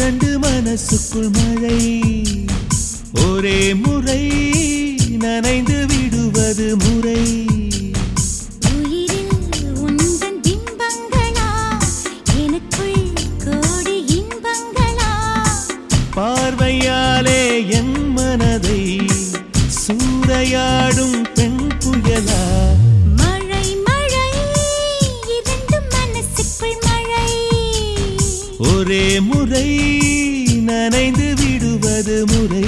இரண்டு மனசுக்குள் மழை ஒரே முறை நனைந்து விடுவது முறை உயிரில் உந்தன் பிம்பங்களா எனக்குள் கோடி இன்பங்களா பார்வையாலே என் மனதை சூறையாடும் பெண் புயலா மழை மழை இரண்டு மனசுக்குள் மழை ஒரே முறை நனைந்து விடுவது முறை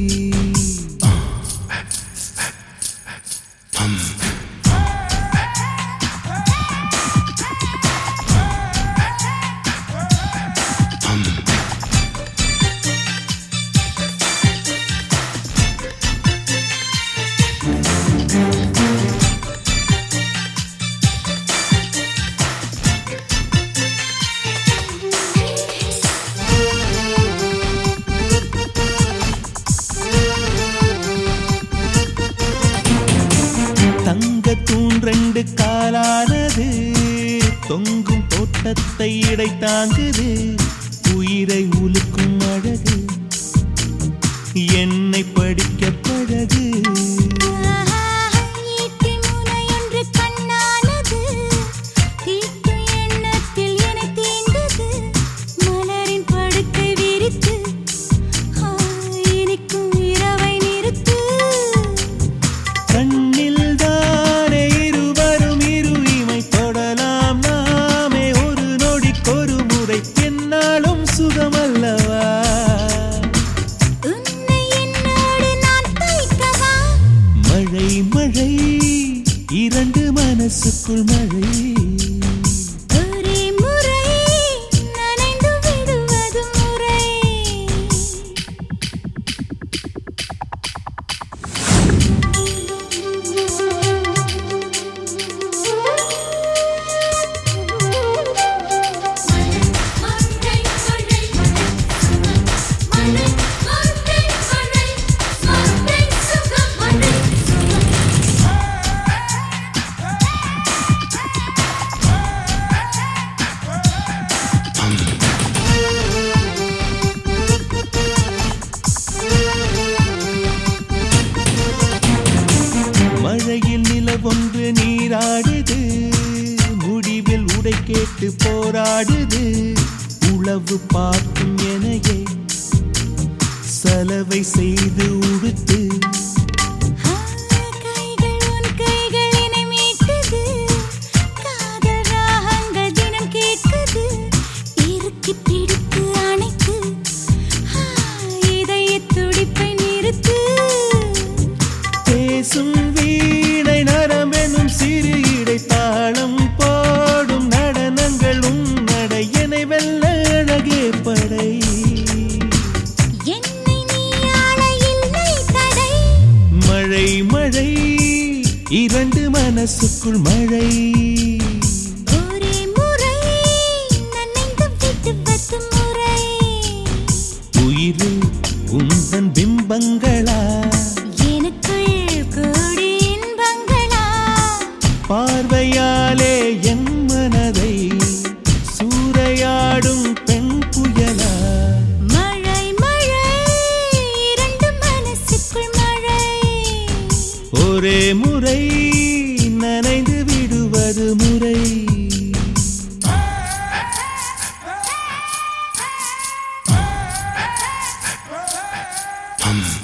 தங்க தூண் ரெண்டு காலானது தொங்கும் தோட்டத்தை இடை தாங்குது உயிரை உலுக்கும் அழகு என்னை படிக்க பழகு ஈட்டி முனையொன்று கண்ணானது தீட்டு எண்ணத்தில் என்னை தீண்டது மலரின் படுக்கை விரித்து ஆ, இனிக்கும் இரவை நிறுத்து கண்ணில் தானே இருவரும் இரு இமை தொடலாம் நாமே ஒரு நொடிக்கொரு முறை என்னாலும் சுகமல்லவா உன்னை என்னோடு நான் தைக்கவா மழை மழை இரண்டு மனசுக்குள் மழை ஒரே முறை நனைந்து விடுவது முறை மழையில் நிலவொன்று நீராடுது முடிவில் உடை கேட்டு போராடுது உளவு பார்க்கும் எனையே சலவை செய்து உடுத்து கைகள் உன் கைகள் என்னை மீட்டது காதல் ராகங்கள் தினம் கேட்குது இறுக்கி பிடித்து அணைத்து ஆ, இதய துடிப்பை நிறுத்து பேசும் வீணை நரம்பெனும் சிறு இடை தாளம் போடும் நடனங்கள் உன் நடையனை வெல்ல அழகே படை என்னை நீ ஆள இல்லை தடை மழை மழை இரண்டு மனசுக்குள் மழை ஒரே முறை நனைந்து விடுவது முறை உயிரில் உந்தன் பிம்பங்களா எனக்குள் கோடி இன்பங்களா பார்வையாலே என் மனதை சூறையாடும் பெண் புயலா மழை மழை இரண்டு மனசுக்குள் மழை ஒரே முறை நனைந்து விடுவது முறை Hum.